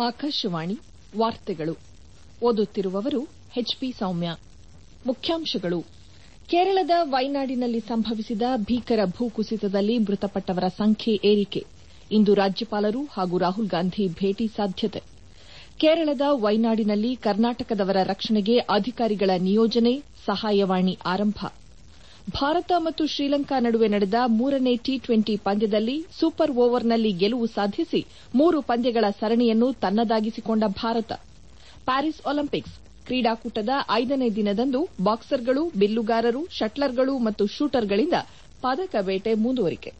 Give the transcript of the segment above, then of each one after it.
ಆಕಾಶವಾಣಿ ವಾರ್ತೆಗಳು ಓದುತ್ತಿರುವವರು ಎಚ್ಪಿ ಸೌಮ್ಯ ಮುಖ್ಯಾಂಶಗಳು ಕೇರಳದ ವೈನಾಡಿನಲ್ಲಿ ಸಂಭವಿಸಿದ ಭೀಕರ ಭೂಕುಸಿತದಲ್ಲಿ ಮೃತಪಟ್ಟವರ ಸಂಖ್ಯೆ ಏರಿಕೆ ಇಂದು ರಾಜ್ಯಪಾಲರು ಹಾಗೂ ರಾಹುಲ್ ಗಾಂಧಿ ಭೇಟಿ ಸಾಧ್ಯತೆ ಕೇರಳದ ವೈನಾಡಿನಲ್ಲಿ ಕರ್ನಾಟಕದವರ ರಕ್ಷಣೆಗೆ ಅಧಿಕಾರಿಗಳ ನಿಯೋಜನೆ ಸಹಾಯವಾಣಿ ಆರಂಭ ಭಾರತ ಮತ್ತು ಶ್ರೀಲಂಕಾ ನಡುವೆ ನಡೆದ ಮೂರನೇ ಟಿ ಟ್ವೆಂಟಿ ಪಂದ್ಯದಲ್ಲಿ ಸೂಪರ್ ಓವರ್ನಲ್ಲಿ ಗೆಲುವು ಸಾಧಿಸಿ ಮೂರು ಪಂದ್ಯಗಳ ಸರಣಿಯನ್ನು ತನ್ನದಾಗಿಸಿಕೊಂಡ ಭಾರತ ಪ್ಯಾರಿಸ್ ಒಲಿಂಪಿಕ್ಸ್ ಕ್ರೀಡಾಕೂಟದ ಐದನೇ ದಿನದಂದು ಬಾಕ್ಸರ್ಗಳು ಬಿಲ್ಲುಗಾರರು ಶಟ್ಲರ್ಗಳು ಮತ್ತು ಶೂಟರ್ಗಳಿಂದ ಪದಕ ಬೇಟೆ ಮುಂದುವರಿಕೆ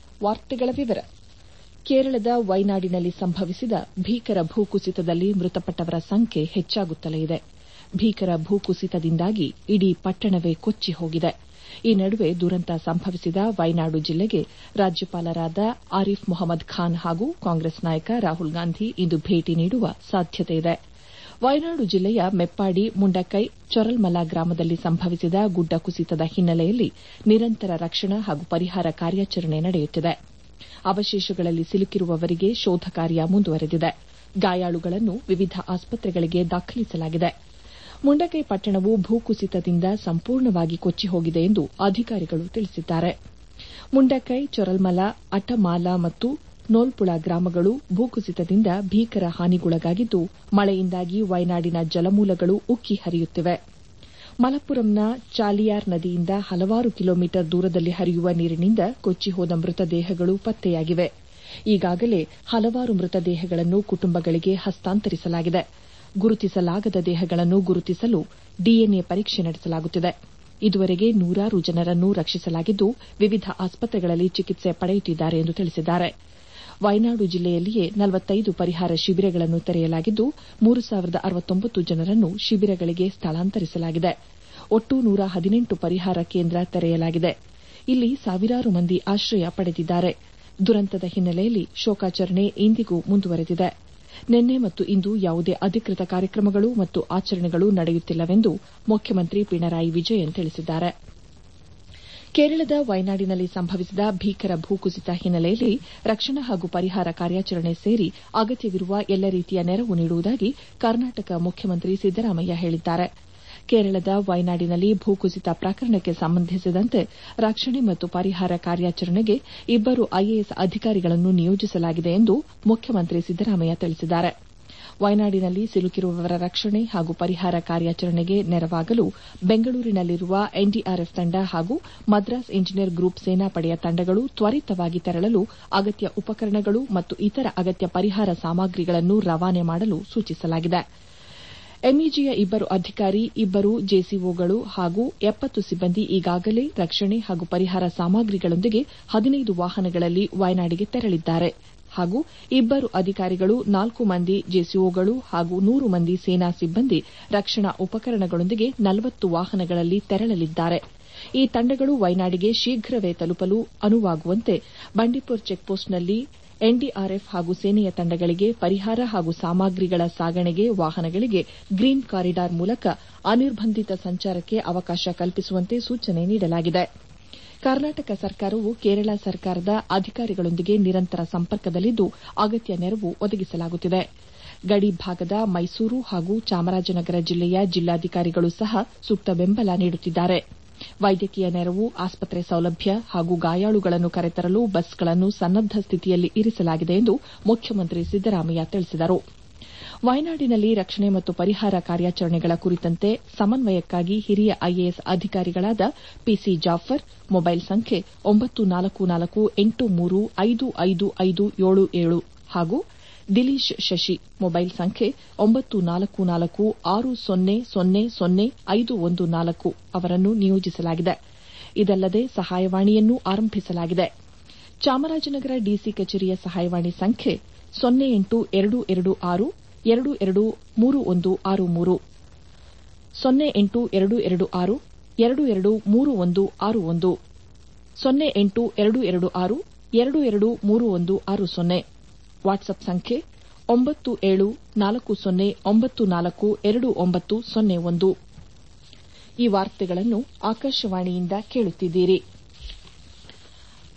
ಕೇರಳದ ವೈನಾಡಿನಲ್ಲಿ ಸಂಭವಿಸಿದ ಭೀಕರ ಭೂಕುಸಿತದಲ್ಲಿ ಮೃತಪಟ್ಟವರ ಸಂಖ್ಯೆ ಹೆಚ್ಚಾಗುತ್ತಲೇ ಇದೆ ಭೀಕರ ಭೂಕುಸಿತದಿಂದಾಗಿ ಇಡೀ ಪಟ್ಟಣವೇ ಕೊಚ್ಚಿ ಹೋಗಿದೆ ಈ ನಡುವೆ ದುರಂತ ಸಂಭವಿಸಿದ ವೈನಾಡು ಜಿಲ್ಲೆಗೆ ರಾಜ್ಯಪಾಲರಾದ ಆರಿಫ್ ಮೊಹಮ್ಮದ್ ಖಾನ್ ಹಾಗೂ ಕಾಂಗ್ರೆಸ್ ನಾಯಕ ರಾಹುಲ್ ಗಾಂಧಿ ಇಂದು ಭೇಟಿ ನೀಡುವ ಸಾಧ್ಯತೆಯಿದೆ ವಯನಾಡು ಜಿಲ್ಲೆಯ ಮೆಪ್ಪಾಡಿ ಮುಂಡಕೈ ಚೊರಲ್ಮಲ ಗ್ರಾಮದಲ್ಲಿ ಸಂಭವಿಸಿದ ಗುಡ್ಡ ಕುಸಿತದ ಹಿನ್ನೆಲೆಯಲ್ಲಿ ನಿರಂತರ ರಕ್ಷಣಾ ಹಾಗೂ ಪರಿಹಾರ ಕಾರ್ಯಾಚರಣೆ ನಡೆಯುತ್ತಿದೆ ಅವಶೇಷಗಳಲ್ಲಿ ಸಿಲುಕಿರುವವರಿಗೆ ಶೋಧ ಕಾರ್ಯ ಮುಂದುವರೆದಿದೆ ಗಾಯಾಳುಗಳನ್ನು ವಿವಿಧ ಆಸ್ಪತ್ರೆಗಳಿಗೆ ದಾಖಲಿಸಲಾಗಿದೆ ಮುಂಡಕೈ ಪಟ್ಟಣವು ಭೂಕುಸಿತದಿಂದ ಸಂಪೂರ್ಣವಾಗಿ ಕೊಚ್ಚಿ ಹೋಗಿದೆ ಎಂದು ಅಧಿಕಾರಿಗಳು ತಿಳಿಸಿದ್ದಾರೆ ಮುಂಡಕೈ ಚೊರಲ್ಮಲ ಅಟಮಾಲ ಮತ್ತು ನೋಲ್ಪುಳ ಗ್ರಾಮಗಳು ಭೂಕುಸಿತದಿಂದ ಭೀಕರ ಹಾನಿಗೊಳಗಾಗಿದ್ದು ಮಳೆಯಿಂದಾಗಿ ವಯನಾಡಿನ ಜಲಮೂಲಗಳು ಉಕ್ಕಿ ಹರಿಯುತ್ತಿವೆ ಮಲಪ್ಪುರಂನ ಚಾಲಿಯಾರ್ ನದಿಯಿಂದ ಹಲವಾರು ಕಿಲೋಮೀಟರ್ ದೂರದಲ್ಲಿ ಹರಿಯುವ ನೀರಿನಿಂದ ಕೊಚ್ಚಿ ಹೋದ ಮೃತದೇಹಗಳು ಪತ್ತೆಯಾಗಿವೆ ಈಗಾಗಲೇ ಹಲವಾರು ಮೃತದೇಹಗಳನ್ನು ಕುಟುಂಬಗಳಿಗೆ ಹಸ್ತಾಂತರಿಸಲಾಗಿದೆ ಗುರುತಿಸಲಾಗದ ದೇಹಗಳನ್ನು ಗುರುತಿಸಲು ಡಿಎನ್ಎ ಪರೀಕ್ಷೆ ನಡೆಸಲಾಗುತ್ತಿದೆ ಇದುವರೆಗೆ ನೂರಾರು ಜನರನ್ನು ರಕ್ಷಿಸಲಾಗಿದ್ದು ವಿವಿಧ ಆಸ್ಪತ್ರೆಗಳಲ್ಲಿ ಚಿಕಿತ್ಸೆ ಪಡೆಯುತ್ತಿದ್ದಾರೆ ಎಂದು ತಿಳಿಸಿದ್ದಾರೆ ವಯನಾಡು ಜಿಲ್ಲೆಯಲ್ಲಿಯೇ ನಲವತ್ತೈದು ಪರಿಹಾರ ಶಿಬಿರಗಳನ್ನು ತೆರೆಯಲಾಗಿದ್ದು ಮೂರು ಸಾವಿರದ ಅರವತ್ತೊಂಬತ್ತು ಜನರನ್ನು ಶಿಬಿರಗಳಿಗೆ ಸ್ಥಳಾಂತರಿಸಲಾಗಿದೆ ಒಟ್ಟು ನೂರ ಹದಿನೆಂಟು ಪರಿಹಾರ ಕೇಂದ್ರ ತೆರೆಯಲಾಗಿದೆ ಇಲ್ಲಿ ಸಾವಿರಾರು ಮಂದಿ ಆಶ್ರಯ ಪಡೆದಿದ್ದಾರೆ ದುರಂತದ ಹಿನ್ನೆಲೆಯಲ್ಲಿ ಶೋಕಾಚರಣೆ ಇಂದಿಗೂ ಮುಂದುವರೆದಿದೆ ನಿನ್ನೆ ಮತ್ತು ಇಂದು ಯಾವುದೇ ಅಧಿಕೃತ ಕಾರ್ಯಕ್ರಮಗಳು ಮತ್ತು ಆಚರಣೆಗಳು ನಡೆಯುತ್ತಿಲ್ಲವೆಂದು ಮುಖ್ಯಮಂತ್ರಿ ಪಿಣರಾಯಿ ವಿಜಯನ್ ತಿಳಿಸಿದ್ದಾರೆ ಕೇರಳದ ವಯನಾಡಿನಲ್ಲಿ ಸಂಭವಿಸಿದ ಭೀಕರ ಭೂಕುಸಿತ ಹಿನ್ನೆಲೆಯಲ್ಲಿ ರಕ್ಷಣಾ ಹಾಗೂ ಪರಿಹಾರ ಕಾರ್ಯಾಚರಣೆ ಸೇರಿ ಅಗತ್ಯವಿರುವ ಎಲ್ಲ ರೀತಿಯ ನೆರವು ನೀಡುವುದಾಗಿ ಕರ್ನಾಟಕ ಮುಖ್ಯಮಂತ್ರಿ ಸಿದ್ದರಾಮಯ್ಯ ಹೇಳಿದ್ದಾರೆ ಕೇರಳದ ವಯನಾಡಿನಲ್ಲಿ ಭೂಕುಸಿತ ಪ್ರಕರಣಕ್ಕೆ ಸಂಬಂಧಿಸಿದಂತೆ ರಕ್ಷಣೆ ಮತ್ತು ಪರಿಹಾರ ಕಾರ್ಯಾಚರಣೆಗೆ ಇಬ್ಬರು ಐಎಎಸ್ ಅಧಿಕಾರಿಗಳನ್ನು ನಿಯೋಜಿಸಲಾಗಿದೆ ಎಂದು ಮುಖ್ಯಮಂತ್ರಿ ಸಿದ್ದರಾಮಯ್ಯ ತಿಳಿಸಿದ್ದಾರೆ ವಯನಾಡಿನಲ್ಲಿ ಸಿಲುಕಿರುವವರ ರಕ್ಷಣೆ ಹಾಗೂ ಪರಿಹಾರ ಕಾರ್ಯಾಚರಣೆಗೆ ನೆರವಾಗಲು ಬೆಂಗಳೂರಿನಲ್ಲಿರುವ ಎನ್ಡಿಆರ್ಎಫ್ ತಂಡ ಹಾಗೂ ಮದ್ರಾಸ್ ಇಂಜಿನಿಯರ್ ಗ್ರೂಪ್ ಸೇನಾಪಡೆಯ ತಂಡಗಳು ತ್ವರಿತವಾಗಿ ತೆರಳಲು ಅಗತ್ಯ ಉಪಕರಣಗಳು ಮತ್ತು ಇತರ ಅಗತ್ಯ ಪರಿಹಾರ ಸಾಮಗ್ರಿಗಳನ್ನು ರವಾನೆ ಮಾಡಲು ಸೂಚಿಸಲಾಗಿದೆ ಎಂಇಜಿಯ ಇಬ್ಬರು ಅಧಿಕಾರಿ ಇಬ್ಬರು ಜೆಸಿಒಗಳು ಹಾಗೂ ಎಪ್ಪತ್ತು ಸಿಬ್ಬಂದಿ ಈಗಾಗಲೇ ರಕ್ಷಣೆ ಹಾಗೂ ಪರಿಹಾರ ಸಾಮಗ್ರಿಗಳೊಂದಿಗೆ ಹದಿನೈದು ವಾಹನಗಳಲ್ಲಿ ವಯನಾಡಿಗೆ ತೆರಳಿದ್ದಾರೆ ಹಾಗೂ ಇಬ್ಬರು ಅಧಿಕಾರಿಗಳು ನಾಲ್ಕು ಮಂದಿ ಜೆಸಿಒಗಳು ಹಾಗೂ ನೂರು ಮಂದಿ ಸೇನಾ ಸಿಬ್ಬಂದಿ ರಕ್ಷಣಾ ಉಪಕರಣಗಳೊಂದಿಗೆ ನಲವತ್ತು ವಾಹನಗಳಲ್ಲಿ ತೆರಳಲಿದ್ದಾರೆ ಈ ತಂಡಗಳು ವಯನಾಡಿಗೆ ಶೀಘ್ರವೇ ತಲುಪಲು ಅನುವಾಗುವಂತೆ ಬಂಡೀಪುರ್ ಚೆಕ್ಪೋಸ್ಟ್ನಲ್ಲಿ ಎನ್ಡಿಆರ್ಎಫ್ ಹಾಗೂ ಸೇನೆಯ ತಂಡಗಳಿಗೆ ಪರಿಹಾರ ಹಾಗೂ ಸಾಮಗ್ರಿಗಳ ಸಾಗಣೆಗೆ ವಾಹನಗಳಿಗೆ ಗ್ರೀನ್ ಕಾರಿಡಾರ್ ಮೂಲಕ ಅನಿರ್ಬಂಧಿತ ಸಂಚಾರಕ್ಕೆ ಅವಕಾಶ ಕಲ್ಪಿಸುವಂತೆ ಸೂಚನೆ ನೀಡಲಾಗಿದೆ ಕರ್ನಾಟಕ ಸರ್ಕಾರವು ಕೇರಳ ಸರ್ಕಾರದ ಅಧಿಕಾರಿಗಳೊಂದಿಗೆ ನಿರಂತರ ಸಂಪರ್ಕದಲ್ಲಿದ್ದು ಅಗತ್ಯ ನೆರವು ಒದಗಿಸಲಾಗುತ್ತಿದೆ ಗಡಿ ಭಾಗದ ಮೈಸೂರು ಹಾಗೂ ಚಾಮರಾಜನಗರ ಜಿಲ್ಲೆಯ ಜಿಲ್ಲಾಧಿಕಾರಿಗಳು ಸಹ ಸೂಕ್ತ ಬೆಂಬಲ ನೀಡುತ್ತಿದ್ದಾರೆ ವೈದ್ಯಕೀಯ ನೆರವು ಆಸ್ಪತ್ರೆ ಸೌಲಭ್ಯ ಹಾಗೂ ಗಾಯಾಳುಗಳನ್ನು ಕರೆತರಲು ಬಸ್ಗಳನ್ನು ಸನ್ನದ್ದ ಸ್ಥಿತಿಯಲ್ಲಿ ಇರಿಸಲಾಗಿದೆ ಎಂದು ಮುಖ್ಯಮಂತ್ರಿ ಸಿದ್ದರಾಮಯ್ಯ ತಿಳಿಸಿದರು ವಯನಾಡಿನಲ್ಲಿ ರಕ್ಷಣೆ ಮತ್ತು ಪರಿಹಾರ ಕಾರ್ಯಾಚರಣೆಗಳ ಕುರಿತಂತೆ ಸಮನ್ವಯಕ್ಕಾಗಿ ಹಿರಿಯ ಐಎಎಸ್ ಅಧಿಕಾರಿಗಳಾದ ಪಿಸಿ ಜಾಫರ್ ಮೊಬೈಲ್ ಸಂಖ್ಯೆ ಒಂಬತ್ತು ನಾಲ್ಕು ನಾಲ್ಕು ಎಂಟು ಮೂರು ಐದು ಐದು ಐದು ಏಳು ಏಳು ಹಾಗೂ ದಿಲೀಶ್ ಶಶಿ ಮೊಬೈಲ್ ಸಂಖ್ಯೆ ಒಂಬತ್ತು ನಾಲ್ಕು ನಾಲ್ಕು ಆರು ಸೊನ್ನೆ ಸೊನ್ನೆ ಸೊನ್ನೆ ಐದು ಒಂದು ನಾಲ್ಕು ಅವರನ್ನು ನಿಯೋಜಿಸಲಾಗಿದೆ ಇದಲ್ಲದೆ ಸಹಾಯವಾಣಿಯನ್ನೂ ಆರಂಭಿಸಲಾಗಿದೆ ಚಾಮರಾಜನಗರ ಡಿಸಿ ಕಚೇರಿಯ ಸಹಾಯವಾಣಿ ಸಂಖ್ಯೆ ಸೊನ್ನೆ ಎಂಟು ಎರಡು ಎರಡು ಆರು ಎರಡು ಎರಡು ಮೂರು ಒಂದು ಆರು ಮೂರು ಸೊನ್ನೆ ಎಂಟು ಎರಡು ಎರಡು ಆರು ಎರಡು ಎರಡು ಮೂರು ಒಂದು ಆರು ಒಂದು ಸೊನ್ನೆ ಎಂಟು ಎರಡು ಎರಡು ಆರು ಎರಡು ಎರಡು ಮೂರು ಒಂದು ಆರು ಸೊನ್ನೆ ವಾಟ್ಸ್ಆಪ್ ಸಂಖ್ಯೆ ಒಂಬತ್ತು ಏಳು ನಾಲ್ಕು ಸೊನ್ನೆ ಒಂಬತ್ತು ನಾಲ್ಕು ಎರಡು ಒಂಬತ್ತು ಸೊನ್ನೆ ಒಂದು ಈ ವಾರ್ತೆಗಳನ್ನು ಆಕಾಶವಾಣಿಯಿಂದ ಕೇಳುತ್ತಿದ್ದೀರಿ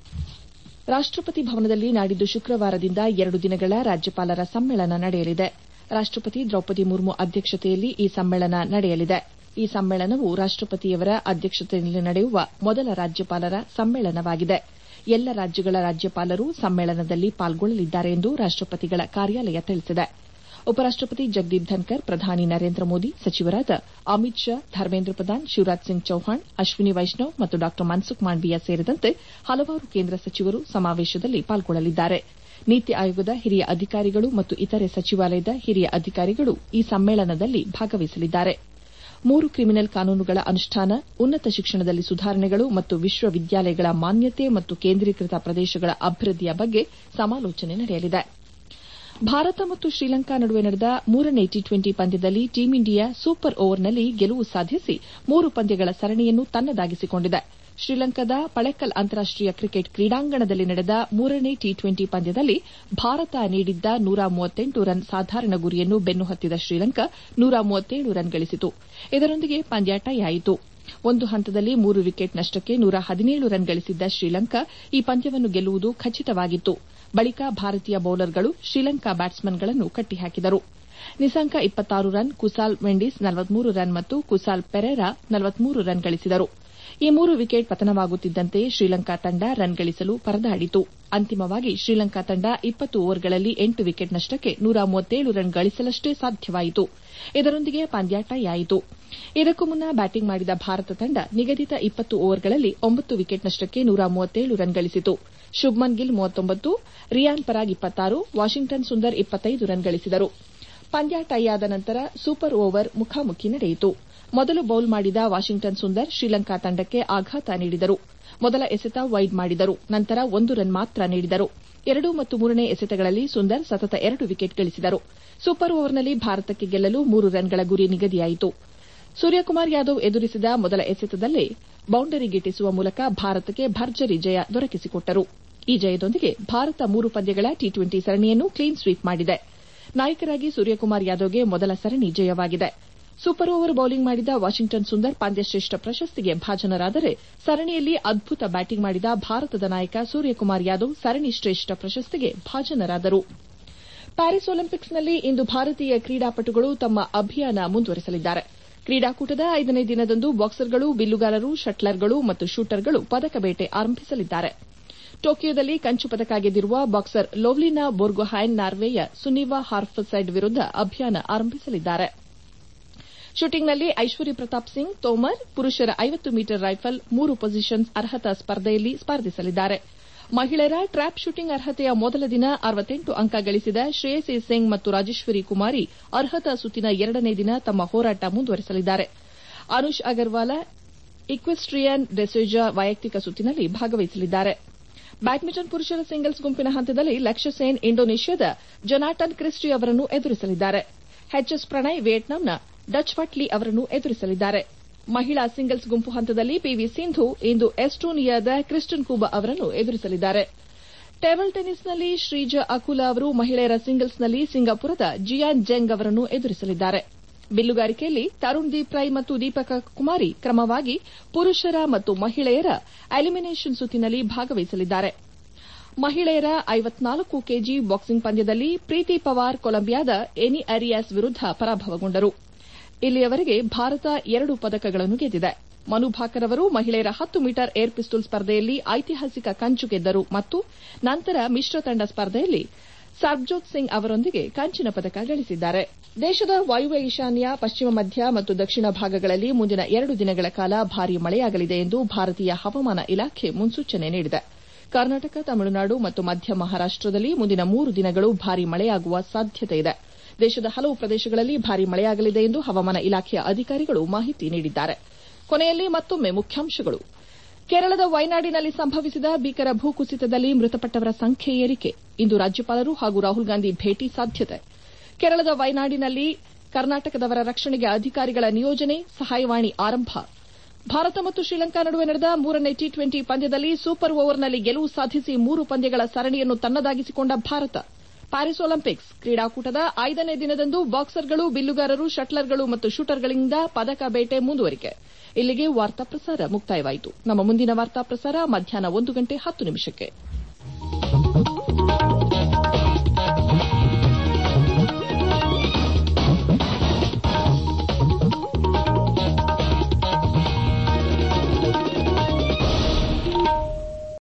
ರಾಷ್ಟಪತಿ ಭವನದಲ್ಲಿ ನಾಡಿದ್ದು ಶುಕ್ರವಾರದಿಂದ ಎರಡು ದಿನಗಳ ರಾಜ್ಯಪಾಲರ ಸಮ್ಮೇಳನ ನಡೆಯಲಿದೆ ರಾಷ್ಟಪತಿ ದ್ರೌಪದಿ ಮುರ್ಮು ಅಧ್ಯಕ್ಷತೆಯಲ್ಲಿ ಈ ಸಮ್ಮೇಳನ ನಡೆಯಲಿದೆ ಈ ಸಮ್ಮೇಳನವು ರಾಷ್ಟಪತಿಯವರ ಅಧ್ಯಕ್ಷತೆಯಲ್ಲಿ ನಡೆಯುವ ಮೊದಲ ರಾಜ್ಯಪಾಲರ ಸಮ್ಮೇಳನವಾಗಿದೆ ಎಲ್ಲ ರಾಜ್ಯಗಳ ರಾಜ್ಯಪಾಲರು ಸಮ್ಮೇಳನದಲ್ಲಿ ಪಾಲ್ಗೊಳ್ಳಲಿದ್ದಾರೆ ಎಂದು ರಾಷ್ಟಪತಿಗಳ ಕಾರ್ಯಾಲಯ ತಿಳಿಸಿದೆ ಉಪರಾಷ್ಟಪತಿ ಜಗದೀಪ್ ಧನ್ಕರ್ ಪ್ರಧಾನಿ ನರೇಂದ್ರ ಮೋದಿ ಸಚಿವರಾದ ಅಮಿತ್ ಶಾ ಧರ್ಮೇಂದ್ರ ಪ್ರಧಾನ್ ಶಿವರಾಜ್ ಸಿಂಗ್ ಚೌಹಾಣ್ ಅಶ್ವಿನಿ ವೈಷ್ಣವ್ ಮತ್ತು ಡಾ ಮನ್ಸುಖ್ ಮಾಂಡವೀಯ ಸೇರಿದಂತೆ ಹಲವಾರು ಕೇಂದ್ರ ಸಚಿವರು ಸಮಾವೇಶದಲ್ಲಿ ಪಾಲ್ಗೊಳ್ಳಲಿದ್ದಾರೆ ನೀತಿ ಆಯೋಗದ ಹಿರಿಯ ಅಧಿಕಾರಿಗಳು ಮತ್ತು ಇತರೆ ಸಚಿವಾಲಯದ ಹಿರಿಯ ಅಧಿಕಾರಿಗಳು ಈ ಸಮ್ಮೇಳನದಲ್ಲಿ ಭಾಗವಹಿಸಲಿದ್ದಾರೆ ಮೂರು ಕ್ರಿಮಿನಲ್ ಕಾನೂನುಗಳ ಅನುಷ್ಠಾನ ಉನ್ನತ ಶಿಕ್ಷಣದಲ್ಲಿ ಸುಧಾರಣೆಗಳು ಮತ್ತು ವಿಶ್ವವಿದ್ಯಾಲಯಗಳ ಮಾನ್ಯತೆ ಮತ್ತು ಕೇಂದ್ರೀಕೃತ ಪ್ರದೇಶಗಳ ಅಭಿವೃದ್ಧಿಯ ಬಗ್ಗೆ ಸಮಾಲೋಚನೆ ನಡೆಯಲಿದೆ ಭಾರತ ಮತ್ತು ಶ್ರೀಲಂಕಾ ನಡುವೆ ನಡೆದ ಮೂರನೇ ಟಿ ಟ್ವೆಂಟಿ ಪಂದ್ಯದಲ್ಲಿ ಟೀಂ ಇಂಡಿಯಾ ಸೂಪರ್ ಓವರ್ನಲ್ಲಿ ಗೆಲುವು ಸಾಧಿಸಿ ಮೂರು ಪಂದ್ಯಗಳ ಸರಣಿಯನ್ನು ತನ್ನದಾಗಿಸಿಕೊಂಡಿದೆ ಶ್ರೀಲಂಕಾದ ಪಳೆಕ್ಕಲ್ ಅಂತಾರಾಷ್ಟೀಯ ಕ್ರಿಕೆಟ್ ಕ್ರೀಡಾಂಗಣದಲ್ಲಿ ನಡೆದ ಮೂರನೇ ಟಿ ಟ್ವೆಂಟಿ ಪಂದ್ಯದಲ್ಲಿ ಭಾರತ ನೀಡಿದ್ದ ನೂರ ಮೂವತ್ತೆಂಟು ರನ್ ಸಾಧಾರಣ ಗುರಿಯನ್ನು ಬೆನ್ನು ಹತ್ತಿದ ಶ್ರೀಲಂಕಾ ನೂರ ಮೂವತ್ತೇಳು ರನ್ ಗಳಿಸಿತು ಇದರೊಂದಿಗೆ ಪಂದ್ಯ ಟೈ ಆಯಿತು ಒಂದು ಹಂತದಲ್ಲಿ ಮೂರು ವಿಕೆಟ್ ನಷ್ಟಕ್ಕೆ ನೂರ ಹದಿನೇಳು ರನ್ ಗಳಿಸಿದ್ದ ಶ್ರೀಲಂಕಾ ಈ ಪಂದ್ಯವನ್ನು ಗೆಲ್ಲುವುದು ಖಚಿತವಾಗಿತ್ತು ಬಳಿಕ ಭಾರತೀಯ ಬೌಲರ್ಗಳು ಶ್ರೀಲಂಕಾ ಬ್ಯಾಟ್ಸ್ಮನ್ಗಳನ್ನು ಕಟ್ಟಿಹಾಕಿದರು ನಿಸಾಂಕ ಇಪ್ಪತ್ತಾರು ರನ್ ಕುಸಾಲ್ ಮೆಂಡಿಸ್ ನಲವತ್ಮೂರು ರನ್ ಮತ್ತು ಕುಸಾಲ್ ಪೆರೇರಾ ನಲವತ್ಮೂರು ರನ್ ಗಳಿಸಿದರು ಈ ಮೂರು ವಿಕೆಟ್ ಪತನವಾಗುತ್ತಿದ್ದಂತೆಯೇ ಶ್ರೀಲಂಕಾ ತಂಡ ರನ್ ಗಳಿಸಲು ಪರದಾಡಿತು ಅಂತಿಮವಾಗಿ ಶ್ರೀಲಂಕಾ ತಂಡ ಇಪ್ಪತ್ತು ಓವರ್ಗಳಲ್ಲಿ ಎಂಟು ವಿಕೆಟ್ ನಷ್ಟಕ್ಕೆ ನೂರ ಮೂವತ್ತೇಳು ರನ್ ಗಳಿಸಲಷ್ಟೇ ಸಾಧ್ಯವಾಯಿತು ಇದರೊಂದಿಗೆ ಪಂದ್ಯ ಟೈ ಆಯಿತು ಇದಕ್ಕೂ ಮುನ್ನ ಬ್ಯಾಟಿಂಗ್ ಮಾಡಿದ ಭಾರತ ತಂಡ ನಿಗದಿತ ಇಪ್ಪತ್ತು ಓವರ್ಗಳಲ್ಲಿ ಒಂಬತ್ತು ವಿಕೆಟ್ ನಷ್ಟಕ್ಕೆ ನೂರ ಮೂವತ್ತೇಳು ರನ್ ಗಳಿಸಿತು ಶುಭ್ಮನ್ ಗಿಲ್ ಮೂವತ್ತೊಂಬತ್ತು ರಿಯಾನ್ ಪರಾಗ್ ಇಪ್ಪತ್ತಾರು ವಾಷಿಂಗ್ಟನ್ ಸುಂದರ್ ಇಪ್ಪತ್ತೈದು ರನ್ ಗಳಿಸಿದರು ಪಂದ್ಯ ಟೈ ಆದ ನಂತರ ಸೂಪರ್ ಓವರ್ ಮುಖಾಮುಖಿ ನಡೆಯಿತು ಮೊದಲು ಬೌಲ್ ಮಾಡಿದ ವಾಷಿಂಗ್ಟನ್ ಸುಂದರ್ ಶ್ರೀಲಂಕಾ ತಂಡಕ್ಕೆ ಆಘಾತ ನೀಡಿದರು ಮೊದಲ ಎಸೆತ ವೈಡ್ ಮಾಡಿದರು ನಂತರ ಒಂದು ರನ್ ಮಾತ್ರ ನೀಡಿದರು ಎರಡು ಮತ್ತು ಮೂರನೇ ಎಸೆತಗಳಲ್ಲಿ ಸುಂದರ್ ಸತತ ಎರಡು ವಿಕೆಟ್ ಗಳಿಸಿದರು ಸೂಪರ್ ಓವರ್ನಲ್ಲಿ ಭಾರತಕ್ಕೆ ಗೆಲ್ಲಲು ಮೂರು ರನ್ಗಳ ಗುರಿ ನಿಗದಿಯಾಯಿತು ಸೂರ್ಯಕುಮಾರ್ ಯಾದವ್ ಎದುರಿಸಿದ ಮೊದಲ ಎಸೆತದಲ್ಲೇ ಬೌಂಡರಿ ಗಿಟ್ಟಿಸುವ ಮೂಲಕ ಭಾರತಕ್ಕೆ ಭರ್ಜರಿ ಜಯ ದೊರಕಿಸಿಕೊಟ್ಟರು ಈ ಜಯದೊಂದಿಗೆ ಭಾರತ ಮೂರು ಪಂದ್ಯಗಳ ಟಿ ಟ್ವೆಂಟಿ ಸರಣಿಯನ್ನು ಕ್ಲೀನ್ ಸ್ವೀಪ್ ಮಾಡಿದೆ ನಾಯಕರಾಗಿ ಸೂರ್ಯಕುಮಾರ್ ಯಾದವ್ಗೆ ಮೊದಲ ಸರಣಿ ಜಯವಾಗಿದೆ ಸೂಪರ್ ಓವರ್ ಬೌಲಿಂಗ್ ಮಾಡಿದ ವಾಷಿಂಗ್ಟನ್ ಸುಂದರ್ ಪಂದ್ಯಶ್ರೇಷ್ಠ ಪ್ರಶಸ್ತಿಗೆ ಭಾಜನರಾದರೆ ಸರಣಿಯಲ್ಲಿ ಅದ್ಭುತ ಬ್ಯಾಟಿಂಗ್ ಮಾಡಿದ ಭಾರತದ ನಾಯಕ ಸೂರ್ಯಕುಮಾರ್ ಯಾದವ್ ಸರಣಿ ಶ್ರೇಷ್ಠ ಪ್ರಶಸ್ತಿಗೆ ಭಾಜನರಾದರು ಪ್ಯಾರಿಸ್ ಒಲಿಂಪಿಕ್ಸ್ನಲ್ಲಿ ಇಂದು ಭಾರತೀಯ ಕ್ರೀಡಾಪಟುಗಳು ತಮ್ಮ ಅಭಿಯಾನ ಮುಂದುವರೆಸಲಿದ್ದಾರೆ ಕ್ರೀಡಾಕೂಟದ ಐದನೇ ದಿನದಂದು ಬಾಕ್ಸರ್ಗಳು ಬಿಲ್ಲುಗಾರರು ಶಟ್ಲರ್ಗಳು ಮತ್ತು ಶೂಟರ್ಗಳು ಪದಕ ಬೇಟೆ ಆರಂಭಿಸಲಿದ್ದಾರೆ ಟೋಕಿಯೋದಲ್ಲಿ ಕಂಚು ಪದಕ ಗೆದ್ದಿರುವ ಬಾಕ್ಸರ್ ಲೋವ್ಲಿನಾ ಬೋರ್ಗೊಹೈನ್ ನಾರ್ವೆಯ ಸುನಿವಾ ಹಾರ್ಫಸೈಡ್ ವಿರುದ್ದ ಅಭಿಯಾನ ಆರಂಭಿಸಲಿದ್ದಾರೆ ಶೂಟಿಂಗ್ನಲ್ಲಿ ಐಶ್ವರ್ಯ ಪ್ರತಾಪ್ ಸಿಂಗ್ ತೋಮರ್ ಪುರುಷರ ಐವತ್ತು ಮೀಟರ್ ರೈಫಲ್ ಮೂರು ಪೊಸಿಷನ್ಸ್ ಅರ್ಹತಾ ಸ್ಪರ್ಧೆಯಲ್ಲಿ ಸ್ಪರ್ಧಿಸಲಿದ್ದಾರೆ ಮಹಿಳೆಯರ ಟ್ರ್ಯಾಪ್ ಶೂಟಿಂಗ್ ಅರ್ಹತೆಯ ಮೊದಲ ದಿನ ಅರವತ್ತೆಂಟು ಅಂಕ ಗಳಿಸಿದ ಶ್ರೇಯಸಿ ಸಿಂಗ್ ಮತ್ತು ರಾಜೇಶ್ವರಿ ಕುಮಾರಿ ಅರ್ಹತಾ ಸುತ್ತಿನ ಎರಡನೇ ದಿನ ತಮ್ಮ ಹೋರಾಟ ಮುಂದುವರೆಸಲಿದ್ದಾರೆ ಅನುಷ್ ಅಗರ್ವಾಲ ಇಕ್ವೆಸ್ಟ್ರಿಯನ್ ಡೆಸೋಜಾ ವೈಯಕ್ತಿಕ ಸುತ್ತಿನಲ್ಲಿ ಭಾಗವಹಿಸಲಿದ್ದಾರೆ ಬ್ಯಾಡ್ಮಿಂಟನ್ ಪುರುಷರ ಸಿಂಗಲ್ಸ್ ಗುಂಪಿನ ಹಂತದಲ್ಲಿ ಲಕ್ಷ್ಯ ಸೇನ್ ಇಂಡೋನೇಷ್ಯಾದ ಜೊನಾಟನ್ ಕ್ರಿಸ್ಟಿ ಅವರನ್ನು ಎದುರಿಸಲಿದ್ದಾರೆ ಎಚ್ಎಸ್ ಪ್ರಣಯ್ ವಿಯೆಟ್ನಾಂನ ಡಚ್ ಫಟ್ಲಿ ಅವರನ್ನು ಎದುರಿಸಲಿದ್ದಾರೆ ಮಹಿಳಾ ಸಿಂಗಲ್ಸ್ ಗುಂಪು ಹಂತದಲ್ಲಿ ಪಿವಿ ಸಿಂಧು ಇಂದು ಎಸ್ಟೋನಿಯಾದ ಕ್ರಿಸ್ಟನ್ ಕೂಬಾ ಅವರನ್ನು ಎದುರಿಸಲಿದ್ದಾರೆ ಟೇಬಲ್ ಟೆನಿಸ್ನಲ್ಲಿ ಶ್ರೀಜಾ ಅಕುಲಾ ಅವರು ಮಹಿಳೆಯರ ಸಿಂಗಲ್ಸ್ನಲ್ಲಿ ಸಿಂಗಾಪುರದ ಜಿಯಾನ್ ಜೆಂಗ್ ಅವರನ್ನು ಎದುರಿಸಲಿದ್ದಾರೆ ಬಿಲ್ಲುಗಾರಿಕೆಯಲ್ಲಿ ತರುಣ್ ದೀಪ್ ರೈ ಮತ್ತು ದೀಪಕ ಕುಮಾರಿ ಕ್ರಮವಾಗಿ ಪುರುಷರ ಮತ್ತು ಮಹಿಳೆಯರ ಎಲಿಮಿನೇಷನ್ ಸುತ್ತಿನಲ್ಲಿ ಭಾಗವಹಿಸಲಿದ್ದಾರೆ ಮಹಿಳೆಯರ ಐವತ್ನಾಲ್ಕು ಕೆಜಿ ಬಾಕ್ಸಿಂಗ್ ಪಂದ್ಯದಲ್ಲಿ ಪ್ರೀತಿ ಪವಾರ್ ಕೊಲಂಬಿಯಾದ ಎನಿ ಅರಿಯಾಸ್ ವಿರುದ್ದ ಪರಾಭವಗೊಂಡರು ಇಲ್ಲಿಯವರೆಗೆ ಭಾರತ ಎರಡು ಪದಕಗಳನ್ನು ಗೆದ್ದಿದೆ ಮನು ಭಾಕರ್ ಅವರು ಮಹಿಳೆಯರ ಹತ್ತು ಮೀಟರ್ ಏರ್ ಪಿಸ್ತೂಲ್ ಸ್ಪರ್ಧೆಯಲ್ಲಿ ಐತಿಹಾಸಿಕ ಕಂಚು ಗೆದ್ದರು ಮತ್ತು ನಂತರ ಮಿಶ್ರ ತಂಡ ಸ್ಪರ್ಧೆಯಲ್ಲಿ ಸರ್ಬ್ಜೋತ್ ಸಿಂಗ್ ಅವರೊಂದಿಗೆ ಕಂಚಿನ ಪದಕ ಗಳಿಸಿದ್ದಾರೆ ದೇಶದ ವಾಯುವ್ಯ ಈಶಾನ್ಯ ಪಶ್ಚಿಮ ಮಧ್ಯ ಮತ್ತು ದಕ್ಷಿಣ ಭಾಗಗಳಲ್ಲಿ ಮುಂದಿನ ಎರಡು ದಿನಗಳ ಕಾಲ ಭಾರೀ ಮಳೆಯಾಗಲಿದೆ ಎಂದು ಭಾರತೀಯ ಹವಾಮಾನ ಇಲಾಖೆ ಮುನ್ಸೂಚನೆ ನೀಡಿದೆ ಕರ್ನಾಟಕ ತಮಿಳುನಾಡು ಮತ್ತು ಮಧ್ಯ ಮಹಾರಾಷ್ಟದಲ್ಲಿ ಮುಂದಿನ ಮೂರು ದಿನಗಳು ಭಾರೀ ಮಳೆಯಾಗುವ ಸಾಧ್ಯತೆಯಿದೆ ದೇಶದ ಹಲವು ಪ್ರದೇಶಗಳಲ್ಲಿ ಭಾರೀ ಮಳೆಯಾಗಲಿದೆ ಎಂದು ಹವಾಮಾನ ಇಲಾಖೆಯ ಅಧಿಕಾರಿಗಳು ಮಾಹಿತಿ ನೀಡಿದ್ದಾರೆ ಕೊನೆಯಲ್ಲಿ ಮತ್ತೊಮ್ಮೆ ಮುಖ್ಯಾಂಶಗಳು ಕೇರಳದ ವಯನಾಡಿನಲ್ಲಿ ಸಂಭವಿಸಿದ ಭೀಕರ ಭೂಕುಸಿತದಲ್ಲಿ ಮೃತಪಟ್ಟವರ ಸಂಖ್ಯೆ ಏರಿಕೆ ಇಂದು ರಾಜ್ಯಪಾಲರು ಹಾಗೂ ರಾಹುಲ್ ಗಾಂಧಿ ಭೇಟಿ ಸಾಧ್ಯತೆ ಕೇರಳದ ವಯನಾಡಿನಲ್ಲಿ ಕರ್ನಾಟಕದವರ ರಕ್ಷಣೆಗೆ ಅಧಿಕಾರಿಗಳ ನಿಯೋಜನೆ ಸಹಾಯವಾಣಿ ಆರಂಭ ಭಾರತ ಮತ್ತು ಶ್ರೀಲಂಕಾ ನಡುವೆ ನಡೆದ ಮೂರನೇ ಟಿ ಟ್ವೆಂಟಿ ಪಂದ್ಯದಲ್ಲಿ ಸೂಪರ್ ಓವರ್ನಲ್ಲಿ ಗೆಲುವು ಸಾಧಿಸಿ ಮೂರು ಪಂದ್ಯಗಳ ಸರಣಿಯನ್ನು ತನ್ನದಾಗಿಸಿಕೊಂಡ ಭಾರತ ಪ್ಯಾರಿಸ್ ಒಲಿಂಪಿಕ್ಸ್ ಕ್ರೀಡಾಕೂಟದ ಐದನೇ ದಿನದಂದು ಬಾಕ್ಸರ್ಗಳು ಬಿಲ್ಲುಗಾರರು ಶಟ್ಲರ್ಗಳು ಮತ್ತು ಶೂಟರ್ಗಳಿಂದ ಪದಕ ಬೇಟೆ ಮುಂದುವರಿಕೆ ಇಲ್ಲಿಗೆ ವಾರ್ತಾ ಪ್ರಸಾರ ಮುಕ್ತಾಯವಾಯಿತು ನಮ್ಮ ಮುಂದಿನ ವಾರ್ತಾ ಪ್ರಸಾರ ಮಧ್ಯಾಹ್ನ ಒಂದು ಗಂಟೆ ಹತ್ತು ನಿಮಿಷಕ್ಕೆ